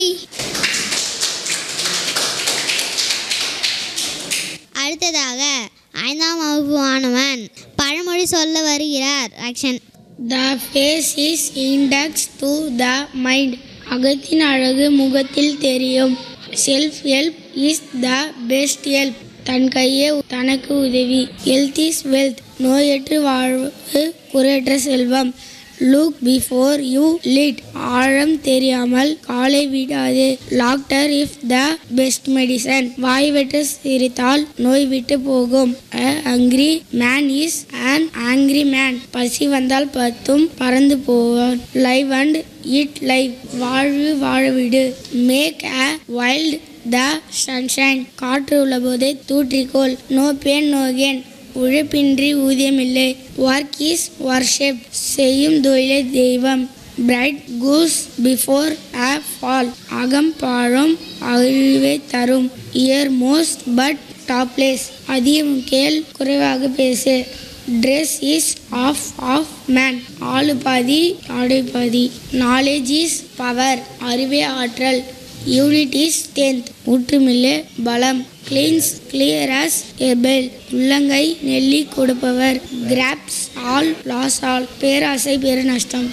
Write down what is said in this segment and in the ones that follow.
அடுத்ததாக ஐந்தாம் வகுப்பு மாணவன் பழமொழி சொல்ல வருகிறார் action The face is index to the mind. அகத்தின் அழகு முகத்தில் தெரியும் self help is the best help தன் கையே தனக்கு உதவி ஹெல்த் இஸ் வெல்த் நோயற்று வாழ்வு குறையற்ற செல்வம் லுக் பிஃபோர் யூ லிட் ஆழம் தெரியாமல் காலை விடாதே laughter is the best medicine வாய் விட்டு சிரித்தால் நோய் விட்டு போகும் A hungry man is an angry man பசி வந்தால் பத்தும் பறந்து போவான் லைவ் அண்ட் eat லைவ் வாழ்வு வாழவிடு make a wild the sunshine காற்று உள்ளபோதே தூற்றிக்கோள் நோ பேன் நோ கெயின் உழைப்பின்றி ஊதியமில்லை ஒர்க் இஸ் வர்ஷிப் செய்யும் தொழிலே தெய்வம் pride goes before a fall அகம் பாழும் அழிவை தரும் இயர் மோஸ்ட் பட் டாப்லெஸ் அதிகம் கேள் குறைவாக பேசு dress is half of man ஆளு பாதி ஆடை பாதி நாலேஜ் இஸ் பவர் அறிவே ஆற்றல் யூனிட் இஸ் ஸ்ட்ரென்த் ஊற்றுமில்லே பலம் கிளீன்ஸ் கிளியர் அஸ் எபெல் உள்ளங்கை நெல்லி கொடுப்பவர் கிராப்ஸ் ஆல் லாஸ் ஆல் பேராசை பெரு நஷ்டம்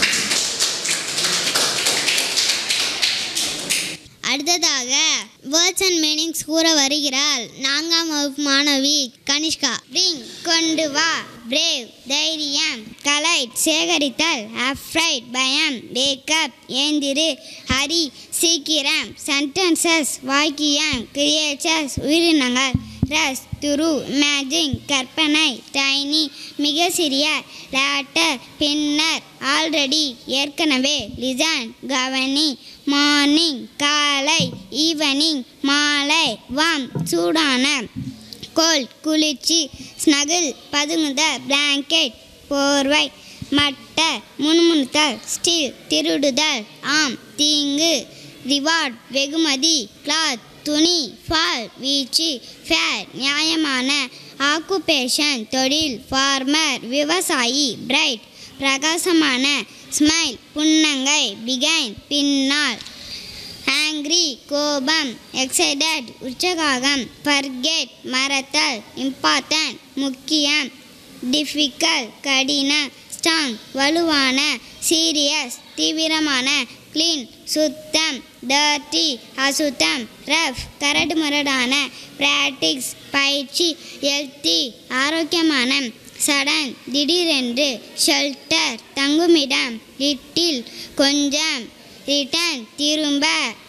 அடுத்ததாக வேர்ட்ஸ் அண்ட் மீனிங்ஸ் கூற வருகிறாள் நான்காம் வகுப்பு மாணவி கனிஷ்கா பிரிங் கொண்டு வா பிரேவ் தைரியம் கலைட் சேகரித்தல் அஃப்ரைட் பயம் வேக்கப் ஏந்திரு ஹரி சீக்கிரம் சென்டென்சஸ் வாக்கியம் கிரியேச்சர்ஸ் உயிரினங்கள் ரஸ் துரு இமேஜின் கற்பனை டைனி மிக சிறிய லேட்டர் பின்னர் ஆல்ரெடி ஏற்கனவே லிசன் கவனி மார்னிங் காலை ஈவனிங் மாலை வாம் சூடான கோல்ட் குளிர்ச்சி ஸ்னகிள் பதுங்குதல் பிளாங்கெட் போர்வை மட்ட முணுமுணுத்தல் ஸ்டீல் திருடுதல் ஆம் தீங்கு ரிவார்ட் வெகுமதி கிளாத் துணி ஃபால் வீச்சு ஃபேர் நியாயமான ஆக்குபேஷன் தொழில் ஃபார்மர் விவசாயி பிரைட் பிரகாசமான ஸ்மைல் புன்னங்கை பிகைன் பின்னால் ஆங்க்ரி கோபம் எக்ஸைட்டட் உற்சாகம் ஃபர்கெட் மறத்தல் இம்பார்ட்டன்ட் முக்கியம் டிஃபிகல் கடின ஸ்ட்ராங் வலுவான சீரியஸ் தீவிரமான க்ளீன் சுத்தம் டர்ட்டி அசுத்தம் ரஃப் கரடுமுரடான பிராக்டிக்ஸ் பயிற்சி ஹெல்த்தி ஆரோக்கியமான சடன் திடீரென்று ஷெல்டர் தங்குமிடம் லிட்டில் கொஞ்சம் ரிட்டர்ன் திரும்ப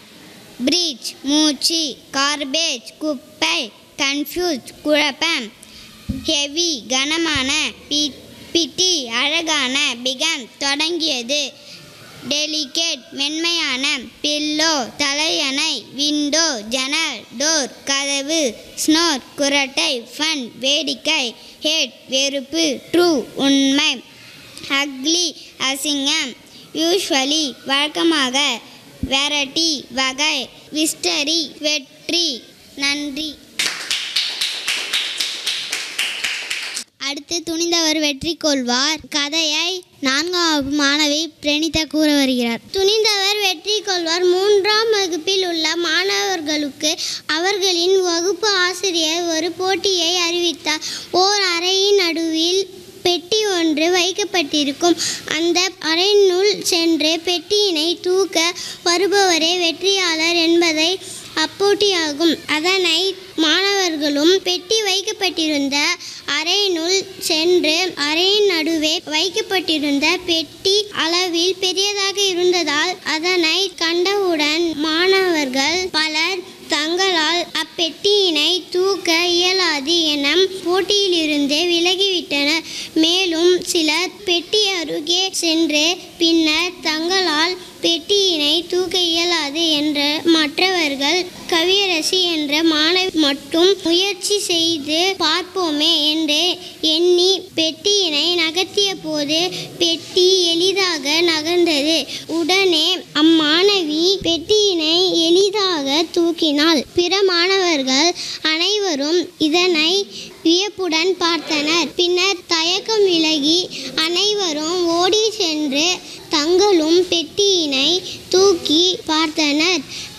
பிரீச் மூச்சு கார்பேஜ் குப்பை கன்ஃபியூஸ் குழப்பம் ஹெவி கனமான பி பிட்டி அழகான பிகம் தொடங்கியது டெலிகேட் மென்மையான பில்லோ தலையணை விண்டோ ஜன்னல் டோர் கதவு ஸ்னோர் குரட்டை ஃபன் வேடிக்கை ஹேட் வெறுப்பு ட்ரூ உண்மை அக்லி அசிங்கம் யூஸ்வலி வழக்கமாக வெரைட்டி வகை விஸ்டரி வெற்றி நன்றி அடுத்து துணிந்தவர் வெற்றி கொள்வார் கதையை நான்காம் வகுப்பு மாணவி பிரணிதா கூற வருகிறார் துணிந்தவர் வெற்றி கொள்வார் மூன்றாம் வகுப்பில் உள்ள மாணவர்களுக்கு அவர்களின் வகுப்பு ஆசிரியர் ஒரு போட்டியை அறிவித்தார் ஓர் அறையின் நடுவில் பெட்டி ஒன்று வைக்கப்பட்டிருக்கும் அந்த அறையினுள் சென்று பெட்டியினை தூக்க வருபவரே வெற்றியாளர் என்பதை அப்போட்டியாகும் அதனை மாணவர்களும் பெட்டி வைக்கப்பட்டிருந்த அறையினுள் சென்று அறையின் நடுவே வைக்கப்பட்டிருந்த பெட்டி அளவில் பெரியதாக இருந்ததால் அதனை கண்டவுடன் மாணவர்கள் பலர் தங்களால் அப்பெட்டியினை தூக்க இயலாது என போட்டியிலிருந்தே விலகிவிட்டனர் மேலும் சிலர் பெட்டி அருகே சென்று பின்னர் தங்களால் பெட்டியினை தூக்க இயலாது என்று மற்றவர்கள் கவியரசி என்ற மாணவி மட்டும் முயற்சி செய்து பார்ப்போமே என்று எண்ணி பெட்டியினை நகர்த்திய போது பெட்டி எளிதாக நகர்ந்தது உடனே அம்மாணவி பெட்டியினை எளிதாக தூக்கினாள் பிற மாணவர்கள் அனைவரும் இதனை வியப்புடன் பார்த்தனர் பின்னர் தயக்கம் விலகி அனைவரும் ஓடி சென்று தங்களும் பெட்டியினை தூக்கி பார்த்தனர்